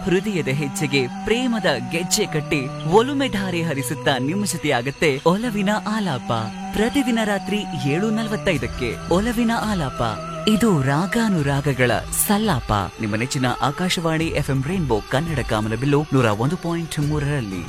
ಹೃದಯದ ಹೆಜ್ಜೆಗೆ ಪ್ರೇಮದ ಗೆಜ್ಜೆ ಕಟ್ಟಿ ಒಲುಮೆ ಧಾರೆ ಹರಿಸುತ್ತಾ ನಿಮ್ಮ ಜೊತೆಯಾಗತ್ತೆ ಒಲವಿನ ಆಲಾಪ ಪ್ರತಿದಿನ ರಾತ್ರಿ ಏಳು ನಲವತ್ತೈದಕ್ಕೆ ಒಲವಿನ ಆಲಾಪ ಇದು ರಾಗಾನುರಾಗಗಳ ಸಲ್ಲಾಪ ನಿಮ್ಮ ನೆಚ್ಚಿನ ಆಕಾಶವಾಣಿ ಎಫ್ಎಂ ರೈನ್ಬೋ ಕನ್ನಡ ಕಾಮನಬಿಲ್ಲು ನೂರ ಒಂದು ಪಾಯಿಂಟ್ ಮೂರರಲ್ಲಿ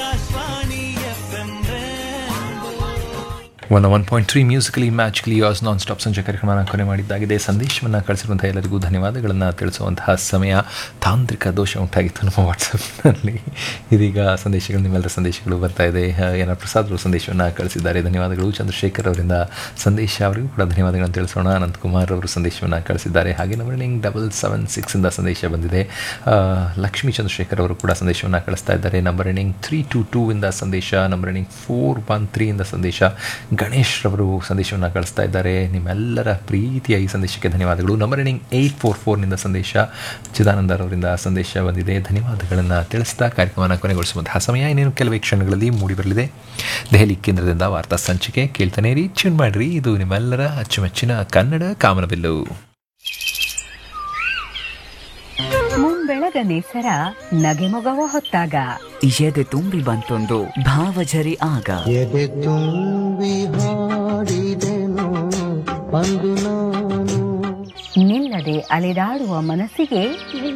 one one point three musically ಮ್ಯಾಚ್ಕಲಿ ಯಾಸ್ ನಾನ್ ಸ್ಟಾಪ್ ಸಂಜೆ ಕಾರ್ಯಕ್ರಮನ ಕೊನೆ ಮಾಡಿದ್ದಾಗಿದೆ ಸಂದೇಶವನ್ನು ಕಳಿಸಿರುವಂತಹ ಎಲ್ಲರಿಗೂ ಧನ್ಯವಾದಗಳನ್ನು ತಿಳಿಸುವಂತಹ ಸಮಯ ತಾಂತ್ರಿಕ ದೋಷ ಉಂಟಾಗಿತ್ತು ನಮ್ಮ ವಾಟ್ಸಪ್ನಲ್ಲಿ ಇದೀಗ ಸಂದೇಶಗಳು ನಿಮ್ಮೆಲ್ಲರ ಸಂದೇಶಗಳು ಬರ್ತಾ ಇದೆ ಏನ ಪ್ರಸಾದ್ ಅವರು ಸಂದೇಶವನ್ನು ಕಳಿಸಿದ್ದಾರೆ ಧನ್ಯವಾದಗಳು ಚಂದ್ರಶೇಖರ್ ಅವರಿಂದ ಸಂದೇಶ ಅವರಿಗೂ ಕೂಡ ಧನ್ಯವಾದಗಳನ್ನು ತಿಳಿಸೋಣ ಅನಂತಕುಮಾರ್ ಅವರು ಸಂದೇಶವನ್ನು ಕಳಿಸಿದ್ದಾರೆ ಹಾಗೆ ನಂಬರಿಂಗ್ ಡಬಲ್ ಸೆವೆನ್ ಸಿಕ್ಸಿಂದ ಸಂದೇಶ ಬಂದಿದೆ ಆ, ಲಕ್ಷ್ಮೀ ಚಂದ್ರಶೇಖರ್ ಅವರು ಕೂಡ ಸಂದೇಶವನ್ನು ಕಳಿಸ್ತಾ ಇದ್ದಾರೆ number ending three two two ಇಂದ ಸಂದೇಶ number ending four one three ಇಂದ ಸಂದೇಶ ಗಣೇಶ್ ರವರು ಸಂದೇಶವನ್ನು ಕಳಿಸ್ತಾ ಇದ್ದಾರೆ ನಿಮ್ಮೆಲ್ಲರ ಪ್ರೀತಿಯ ಈ ಸಂದೇಶಕ್ಕೆ ಧನ್ಯವಾದಗಳು ನಂಬರ್ ಎಂಡಿಂಗ್ ಏಯ್ಟ್ ಫೋರ್ ಫೋರ್ನಿಂದ ಸಂದೇಶ ಚಿದಾನಂದರವರಿಂದ ಸಂದೇಶ ಬಂದಿದೆ ಧನ್ಯವಾದಗಳನ್ನು ತಿಳಿಸ್ತಾ ಕಾರ್ಯಕ್ರಮನ ಕೊನೆಗೊಳಿಸುವಂತಹ ಸಮಯ ಇನ್ನೇನು ಕೆಲವೇ ಕ್ಷಣಗಳಲ್ಲಿ ಮೂಡಿಬರಲಿದೆ ದೆಹಲಿ ಕೇಂದ್ರದಿಂದ ವಾರ್ತಾ ಸಂಚಿಕೆ ಕೇಳ್ತಾನೆ ರೀ ಟ್ಯೂನ್ ಮಾಡಿರಿ ಇದು ನಿಮ್ಮೆಲ್ಲರ ಅಚ್ಚುಮೆಚ್ಚಿನ ಕನ್ನಡ ಕಾಮನಬಿಲ್ಲು ಮುಂಬೆಳಗನೆ ಸರ ನಗೆಮೊಗವ ಹೊತ್ತಾಗ ಎದೆ ತುಂಬಿ ಬಂತೊಂದು ಭಾವಜರಿ ಆಗ ಎದೆ ತುಂಬಿ ಹಾಡಿದೆನು ಅಂದು ನಾನು ನಿಲ್ಲದೆ ಅಲೆದಾಡುವ ಮನಸ್ಸಿಗೆ